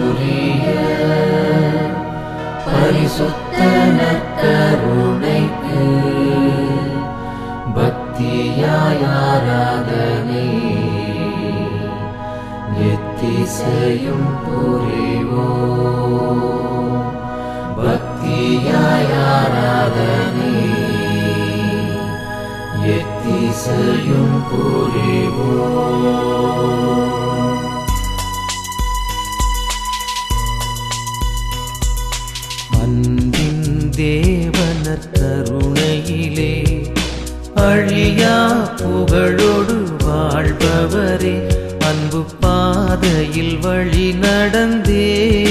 புரிய பரிசுத்த நற்கருணைக்கு பக்தியாய் ஆராதனை எத்திசையும் புரிவோ பக்தியாய் ஆராதனை எத்திசையும் புரிவோ அன்பின் தேவனர் கருணையிலே அழியா புகழோடு வாழ்பவரே அன்பு பாதையில் வழி நடந்தே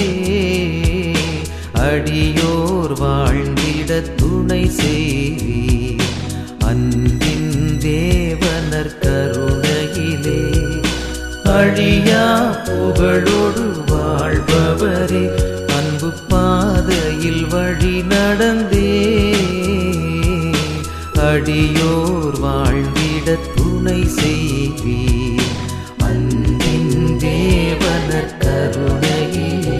அடியோர் வாழ்ந்திட துணை செய்வி அன்பின் தேவனர் கருணையிலே அழியா புகழோடு வாழ்பவரே அன்பு பாதையில் வழி நடந்தே அடியோர் வாழ்ந்திட துணை செய்வீர் அன்பின் தேவனர் கருணையிலே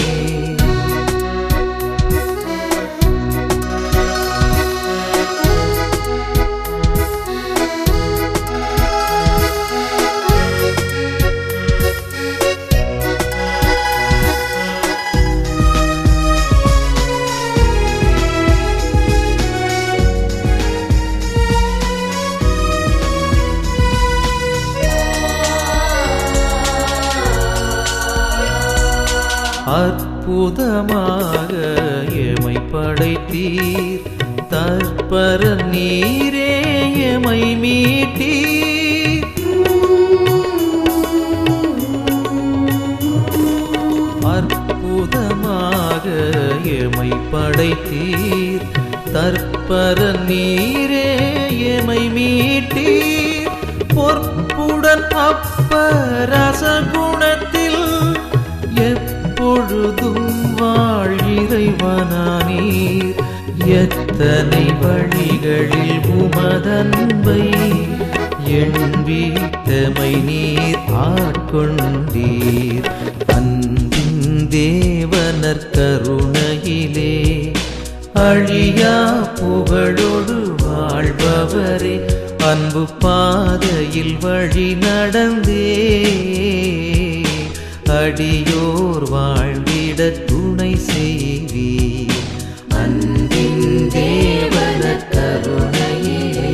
அற்புதமாக எமை படைத்தீர் தற்பர நீரே எமை மீட்டீர் அற்புதமாக எமை படைத்தீர் தற்பர நீரே எமை மீட்டீர் பொற்புடன் அப்பரச குணத்தில் எப்பொழுதும் வாழ் இறைவனானீர் எத்தனை வழிகளில் உமதன்பை எண்பீட்டமை நீர் ஆட்கொண்டீர் அன்பின் தேவனர் கருணையிலே அழியா புகழோடு வாழ்பவரே அன்பு பாதையில் வழி நடந்தே அடியோர் வாழ்ந்திட துணை செய்வீர் அன்பின் தேவன கருணையிலே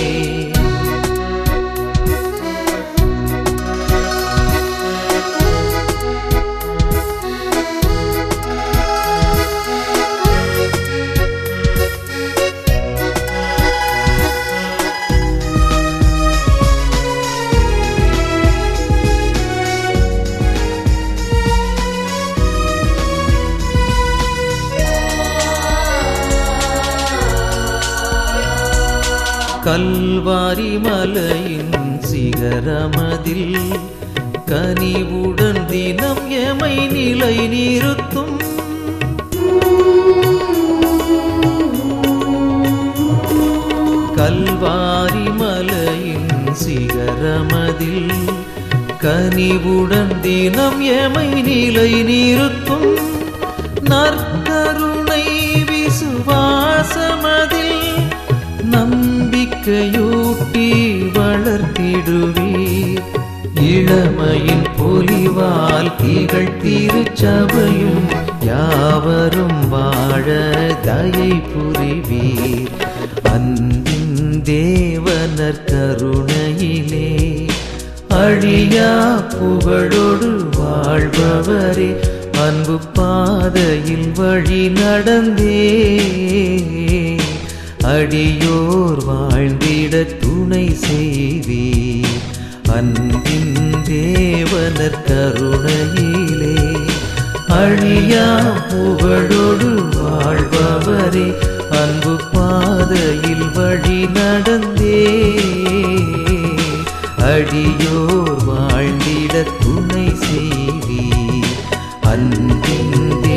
கல்வாரி மலையின் சிகரமதில் கனிவுடன் தினம் எமை நிலை நிறுத்தும் கல்வாரி மலையின் சிகரமதில் கனிவுடன் தினம் எமை நிலை நிறுத்தும் நற்கருணை விசுவாசமதில் நம்பிக்கையூட்டி வளர்த்திடுவீர் இளமையின் பொலிவால் திகழ் திருச்சபையும் யாவரும் வாழ தயை புரிவீர் அன்பின் தேவனர் கருணையிலே அழியா புகழோடு வாழ்பவரே அன்பு பாதையில் வழி நடந்தே அடியோர் வாழ்ந்திட துணை செய்வீர் அன்பின் தேவனர் கருணையிலே அழியா புகழோடு வாழ்பவரே அன்பு பாதையில் வழி நடந்தே அடியோர் வாழ்ந்திட துணை செய்வீர் அன்பின்